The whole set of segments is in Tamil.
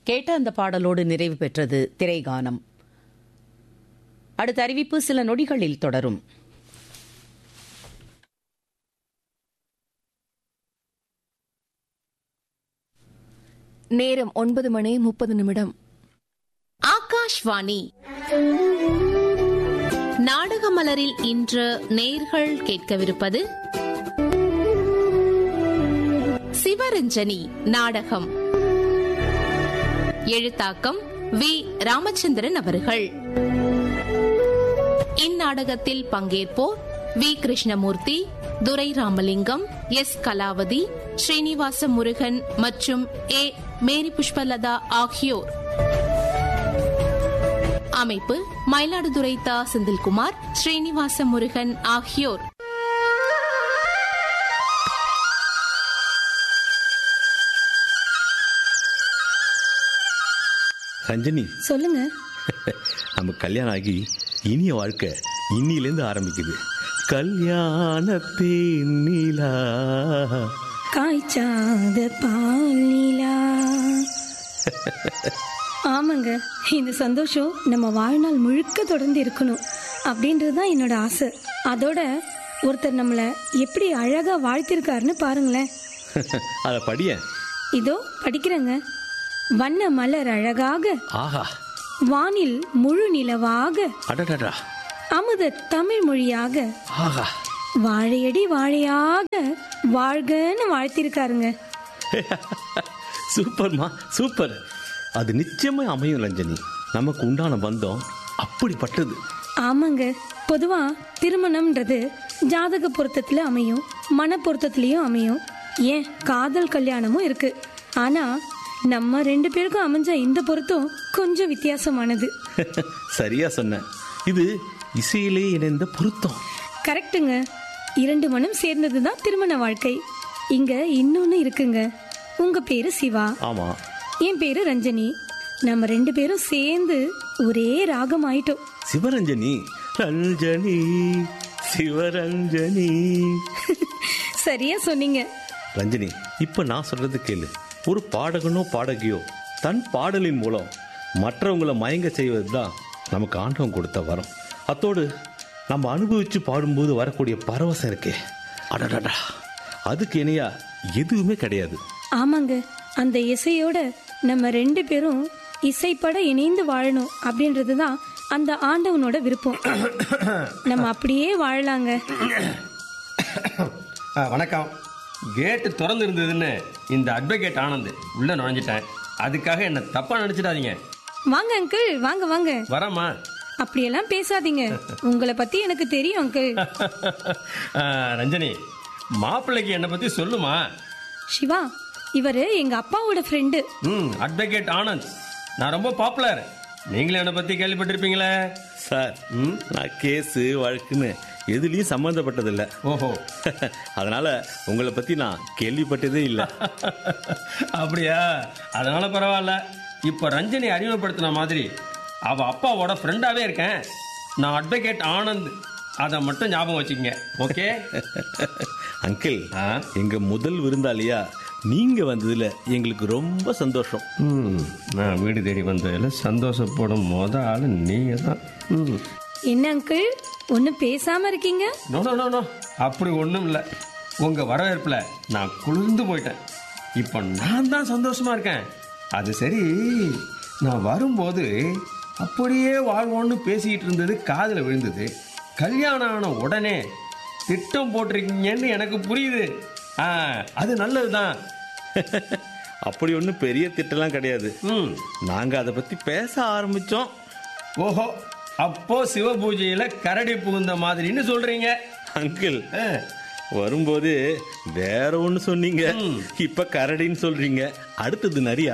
கேட்ட அந்த பாடலோடு நிறைவு பெற்றது திரைகானம் அடுத்த அறிவிப்பு சில நொடிகளில் தொடரும் நேரம் ஒன்பது மணி முப்பது நிமிடம் ஆகாஷ்வாணி நாடகமலரில் இன்று நேர்கள் கேட்கவிருப்பது சிவரஞ்சனி நாடகம் எழுத்தாக்கம் வி ராமச்சந்திரன் அவர்கள் இந்நாடகத்தில் பங்கேற்போர் வி கிருஷ்ணமூர்த்தி துரை ராமலிங்கம் எஸ் கலாவதி ஸ்ரீனிவாச முருகன் மற்றும் ஏ மேரி புஷ்பலதா ஆகியோர் அமைப்பு மயிலாடுதுறை தா செந்தில்குமார் ஸ்ரீனிவாச முருகன் ஆகியோர் ரஞ்சனி சொல்லுங்க நம்ம கல்யாணம் ஆகி இனிய வாழ்க்கை இன்னிலேருந்து ஆரம்பிக்குது கல்யாணத்தின் நிலா காய்ச்சாத பாலிலா ஆமாங்க இந்த சந்தோஷம் நம்ம வாழ்நாள் முழுக்க தொடர்ந்து இருக்கணும் அப்படின்றது தான் என்னோட ஆசை அதோட ஒருத்தர் நம்மளை எப்படி அழகா வாழ்த்திருக்காருன்னு பாருங்களேன் அத படிய இதோ படிக்கிறேங்க வண்ண மலர் அழகாக ஆஹா வானில் முழு நிலவாக அடடடா அமுத தமிழ் மொழியாக ஆஹா வாழையடி வாழையாக வாழ்கன்னு வாழ்த்திருக்காருங்க சூப்பர்மா சூப்பர் அது நிச்சயமா அமையும் ரஞ்சனி நமக்கு உண்டான பந்தம் அப்படிப்பட்டது ஆமாங்க பொதுவா திருமணம்ன்றது ஜாதக பொருத்தத்துல அமையும் மன பொருத்தத்திலயும் அமையும் ஏன் காதல் கல்யாணமும் இருக்கு ஆனா நம்ம ரெண்டு பேருக்கும் அமைஞ்ச இந்த பொருத்தம் கொஞ்சம் வித்தியாசமானது சரியா சொன்ன இது இசையிலே இணைந்த பொருத்தம் கரெக்ட்டுங்க இரண்டு மனம் சேர்ந்ததுதான் திருமண வாழ்க்கை இங்க இன்னொன்னு இருக்குங்க உங்க பேரு சிவா ஆமா என் பேரு ரஞ்சனி நம்ம ரெண்டு பேரும் சேர்ந்து ஒரே ராகம் ஆயிட்டோம் சிவரஞ்சனி ரஞ்சனி சிவரஞ்சனி சரியா சொன்னீங்க ரஞ்சனி இப்ப நான் சொல்றது கேளு ஒரு பாடகனோ பாடகியோ தன் பாடலின் மூலம் மற்றவங்களை மயங்க செய்வதுதான் நமக்கு ஆண்டவன் கொடுத்த வரம் அத்தோடு நம்ம அனுபவிச்சு பாடும்போது வரக்கூடிய பரவசம் இருக்கே அடடடா அதுக்கு இணையா எதுவுமே கிடையாது ஆமாங்க அந்த இசையோட நம்ம ரெண்டு பேரும் இசைப்பட இணைந்து வாழணும் அப்படின்றது தான் அந்த ஆண்டவனோட விருப்பம் நம்ம அப்படியே வாழலாங்க ஆ, வணக்கம் கேட்டு திறந்து இருந்ததுன்னு இந்த அட்வொகேட் ஆனந்த் உள்ள நுழைஞ்சிட்டேன் அதுக்காக என்ன தப்பா நினைச்சிடாதீங்க வாங்க அங்கிள் வாங்க வாங்க வரமா அப்படியெல்லாம் பேசாதீங்க உங்களை பத்தி எனக்கு தெரியும் அங்கிள் ரஞ்சனி மாப்பிள்ளைக்கு என்னை பத்தி சொல்லுமா சிவா இவரு எங்க அப்பாவோட ஃப்ரெண்டு ம் அட்வொகேட் ஆனந்த் நான் ரொம்ப பாப்புலர் நீங்களும் என்னை பத்தி கேள்விப்பட்டிருப்பீங்களே சார் ம் நான் கேஸு வழக்குன்னு எதுலயும் சம்மந்தப்பட்டதில்லை ஓஹோ அதனால உங்களை பத்தி நான் கேள்விப்பட்டதே இல்லை அப்படியா அதனால பரவாயில்ல இப்போ ரஞ்சனி அறிமுகப்படுத்தின மாதிரி அவ அப்பாவோட ஃப்ரெண்டாவே இருக்கேன் நான் அட்வொகேட் ஆனந்த் அதை மட்டும் ஞாபகம் வச்சுக்கங்க ஓகே அங்கிள் ஆ? எங்க முதல் விருந்தாளியா நீங்க வந்ததுல எங்களுக்கு ரொம்ப சந்தோஷம் ம் நான் வீடு தேடி வந்ததில் சந்தோஷப்படும் மொத ஆள் நீங்க தான் ம் என்ன அங்கிள் ஒன்னும் பேசாம இருக்கீங்க நோ நோ நோ நோ அப்படி ஒன்றும் இல்லை உங்கள் வரவேற்பில் நான் குளிர்ந்து போயிட்டேன் இப்போ நான் தான் சந்தோஷமா இருக்கேன் அது சரி நான் வரும்போது அப்படியே வாழ்வோன்னு பேசிக்கிட்டு இருந்தது காதில் விழுந்தது கல்யாணம் ஆன உடனே திட்டம் போட்டிருக்கீங்கன்னு எனக்கு புரியுது ஆ அது நல்லது தான் அப்படி ஒன்றும் பெரிய திட்டம்லாம் கிடையாது ம் நாங்க அதை பத்தி பேச ஆரம்பிச்சோம் ஓஹோ அப்போ சிவபூஜையில் கரடி புகுந்த மாதிரின்னு சொல்றீங்க அங்கிள் ஆ வரும்போது வேற ஒண்ணு சொன்னீங்க இப்ப கரடின்னு சொல்றீங்க அடுத்தது நரியா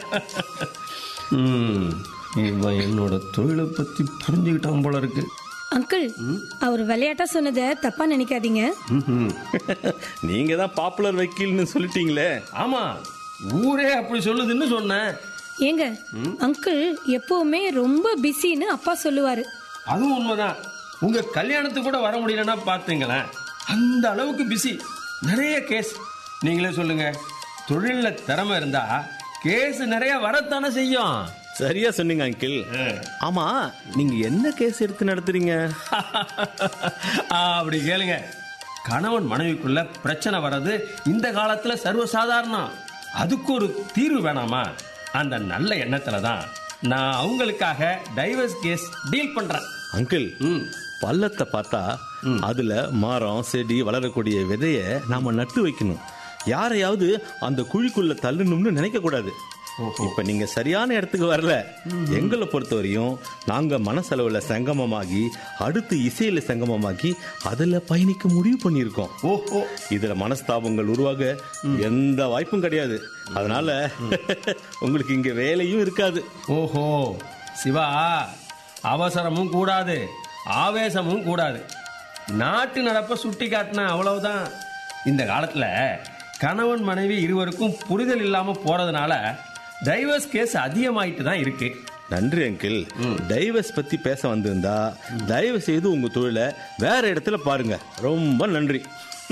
ம், இவன் என்னோட தொழிலை பத்தி புரிஞ்சுக்கிட்டான் போல இருக்கு அங்கிள் அவர் விளையாட்டா சொன்னதை தப்பா நினைக்காதீங்க ம்ஹும். நீங்க தான் பாப்புலர் வக்கீல்னு சொல்லிட்டீங்களே ஆமா ஊரே அப்படி சொல்லுதுன்னு சொன்னேன் ஏங்க அங்கிள் எப்பவுமே ரொம்ப பிஸின்னு அப்பா சொல்லுவாரு அதுவும் உண்மைதான் உங்க கல்யாணத்துக்கு கூட வர முடியலன்னா பாத்துங்களேன் அந்த அளவுக்கு பிஸி நிறைய கேஸ் நீங்களே சொல்லுங்க தொழில்ல திறமை இருந்தா கேஸ் நிறைய வரத்தானே செய்யும் சரியா சொன்னீங்க அங்கிள் ஆமா நீங்க என்ன கேஸ் எடுத்து நடத்துறீங்க ஆ, அப்படி கேளுங்க கணவன் மனைவிக்குள்ள பிரச்சனை வர்றது இந்த காலத்துல சர்வசாதாரணம் அதுக்கு ஒரு தீர்வு வேணாமா அந்த நல்ல எண்ணத்துல தான் நான் அவங்களுக்காக டைவர்ஸ் கேஸ் டீல் பண்றேன் அங்கிள் ம் பள்ளத்தை பார்த்தா அதுல மரம் செடி வளரக்கூடிய விதைய நாம நட்டு வைக்கணும் யாரையாவது அந்த குழிக்குள்ள தள்ளணும்னு நினைக்க கூடாது இப்ப நீங்க சரியான இடத்துக்கு வரல எங்களை பொறுத்தவரையும் நாங்க மனசளவுல சங்கமமாகி அடுத்து இசையில சங்கமமாகி அதுல பயணிக்க முடிவு பண்ணியிருக்கோம் ஓஹோ இதுல மனஸ்தாபங்கள் உருவாக எந்த வாய்ப்பும் கிடையாது அதனால உங்களுக்கு இங்க வேலையும் இருக்காது ஓஹோ சிவா அவசரமும் கூடாது ஆவேசமும் கூடாது நாட்டு நடப்ப சுட்டி காட்டின அவ்வளவுதான் இந்த காலத்துல கணவன் மனைவி இருவருக்கும் புரிதல் இல்லாம போறதுனால டைவர்ஸ் கேஸ் அதிகமாயிட்டு தான் இருக்கு நன்றி அங்கிள் டைவர்ஸ் பத்தி பேச வந்திருந்தா தயவு செய்து உங்க தொழிலை வேற இடத்துல பாருங்க ரொம்ப நன்றி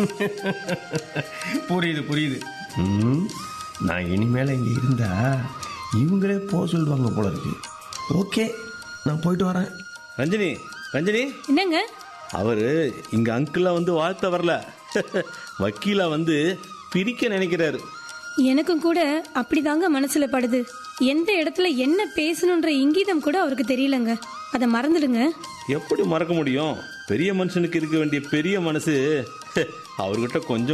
புரியுது புரியுது ம், நான் இனிமேல இங்க இருந்தா இவங்களே போக சொல்லுவாங்க போல இருக்கு ஓகே நான் போயிட்டு வரேன் ரஞ்சினி ரஞ்சினி என்னங்க அவரு இங்க அங்கிள வந்து வாழ்த்த வரல வக்கீலா வந்து பிரிக்க நினைக்கிறாரு எனக்கும் கூட அப்படிதாங்க மனசுல படுது எந்த இடத்துல என்ன பேசணுன்ற இங்கீதம் கூட அவருக்கு தெரியலங்க அதை மறந்துடுங்க எப்படி மறக்க முடியும் பெரிய மனுஷனுக்கு இருக்க வேண்டிய பெரிய மனசு அவர்கிட்ட கொஞ்சம்